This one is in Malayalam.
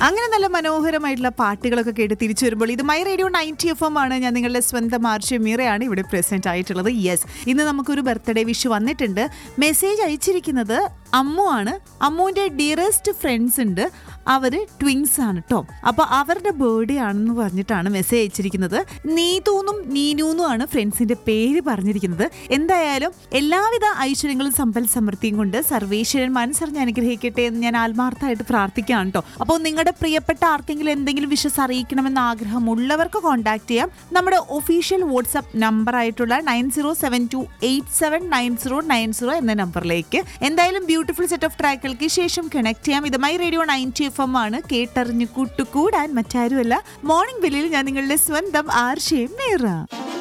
അങ്ങനെ നല്ല മനോഹരമായിട്ടുള്ള പാട്ടുകളൊക്കെ കേട്ട് തിരിച്ചു വരുമ്പോൾ ഇത് my radio ninety F M ആണ് ഞാൻ നിങ്ങളുടെ സ്വന്തം ആർഷ്യ മീറയാണ് ഇവിടെ പ്രസന്റ് ആയിട്ടുള്ളത് യെസ് ഇന്ന് നമുക്കൊരു ബർത്ത്ഡേ വിഷ് വന്നിട്ടുണ്ട് മെസ്സേജ് അയച്ചിരിക്കുന്നത് അമ്മു ആണ് അമ്മുവിന്റെ ഡിയറസ്റ്റ് ഫ്രണ്ട്സ് ഉണ്ട് അവര് ട്വിങ്സ് ആണ് കേട്ടോ അപ്പൊ അവരുടെ ബർത്ത്ഡേ ആണെന്ന് പറഞ്ഞിട്ടാണ് മെസ്സേജ് അയച്ചിരിക്കുന്നത് നീതൂന്നും നീനൂന്നും ആണ് ഫ്രണ്ട്സിന്റെ പേര് പറഞ്ഞിരിക്കുന്നത് എന്തായാലും എല്ലാവിധ ഐശ്വര്യങ്ങളും സമ്പൽ സമൃദ്ധിയും കൊണ്ട് സർവേശ്വരൻ മനസ്സറിഞ്ഞ് അനുഗ്രഹിക്കട്ടെ എന്ന് ഞാൻ ആത്മാർത്ഥമായിട്ട് പ്രാർത്ഥിക്കുകയാണ് കേട്ടോ അപ്പോൾ നിങ്ങളുടെ പ്രിയപ്പെട്ട ആർക്കെങ്കിലും എന്തെങ്കിലും വിഷസ് അറിയിക്കണമെന്ന് ആഗ്രഹമുള്ളവർക്ക് കോൺടാക്ട് ചെയ്യാം നമ്മുടെ ഒഫീഷ്യൽ വാട്സ്ആപ്പ് നമ്പർ ആയിട്ടുള്ള nine zero seven two eight seven nine zero nine zero എന്ന നമ്പറിലേക്ക് എന്തായാലും ബ്യൂട്ടിഫുൾ സെറ്റ് ഓഫ് ട്രാക്കുകൾക്ക് ശേഷം കണക്ട് ചെയ്യാം ഇത് my radio ninety F M ആണ് കേട്ടറിഞ്ഞ് കൂട്ടുകൂടാൻ മറ്റാരുമല്ല മോർണിംഗ് ബില്ലിൽ ഞാൻ നിങ്ങളുടെ സ്വന്തം ആർഷയും നേറാം